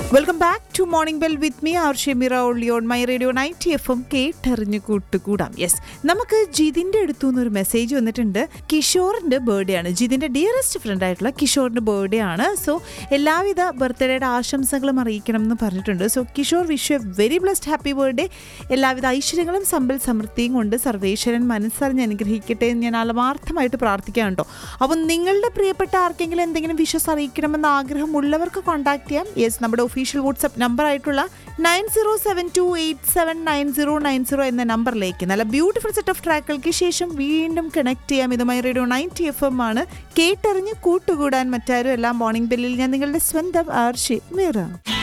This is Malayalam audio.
welcome back to morning bell with me R Shemira only on my radio night F M കേട്ടറിഞ്ഞു കൂട്ടുകൂടാം യെസ് നമുക്ക് ജിതിന്റെ അടുത്തു നിന്ന് ഒരു മെസ്സേജ് വന്നിട്ടുണ്ട് കിഷോറിന്റെ ബർത്ത്ഡേ ആണ് ജിതിന്റെ ഡിയറസ്റ്റ് ഫ്രണ്ട് ആയിട്ടുള്ള കിഷോറിന്റെ ബർത്ത്ഡേ ആണ് സോ എല്ലാവിധ ബർത്ത്ഡേയുടെ ആശംസകളും അറിയിക്കണം എന്ന് പറഞ്ഞിട്ടുണ്ട് so Kishore wish a very blessed happy birthday എല്ലാവിധ ഐശ്വര്യങ്ങളും സമ്പൽ സമൃദ്ധിയും കൊണ്ട് സർവേശ്വരൻ മനസ്സറിഞ്ഞ് അനുഗ്രഹിക്കട്ടെ എന്ന് ഞാൻ ആത്മാർത്ഥമായിട്ട് പ്രാർത്ഥിക്കാം കേട്ടോ അപ്പം നിങ്ങളുടെ പ്രിയപ്പെട്ട ആർക്കെങ്കിലും എന്തെങ്കിലും വിശ്വസ് അറിയിക്കണമെന്ന് ആഗ്രഹമുള്ളവർക്ക് കോൺടാക്ട് ചെയ്യാം യെസ് നമ്മുടെ ഒഫീഷ്യൽ വാട്സ്ആപ്പ് നമ്പർ ആയിട്ടുള്ള nine zero seven two eight seven nine zero nine zero എന്ന നമ്പറിലേക്ക് നല്ല ബ്യൂട്ടിഫുൾ സെറ്റ് ഓഫ് ട്രാക്കുകൾക്ക് ശേഷം വീണ്ടും കണക്ട് ചെയ്യാം ഇതുമായി റേഡിയോ നയൻറ്റി എഫ് എം ആണ് കേട്ടറിഞ്ഞ് കൂട്ടുകൂടാൻ മറ്റാരും എല്ലാം മോർണിംഗ് ബെല്ലിൽ ഞാൻ നിങ്ങളുടെ സ്വന്തം ആർഷി മീറ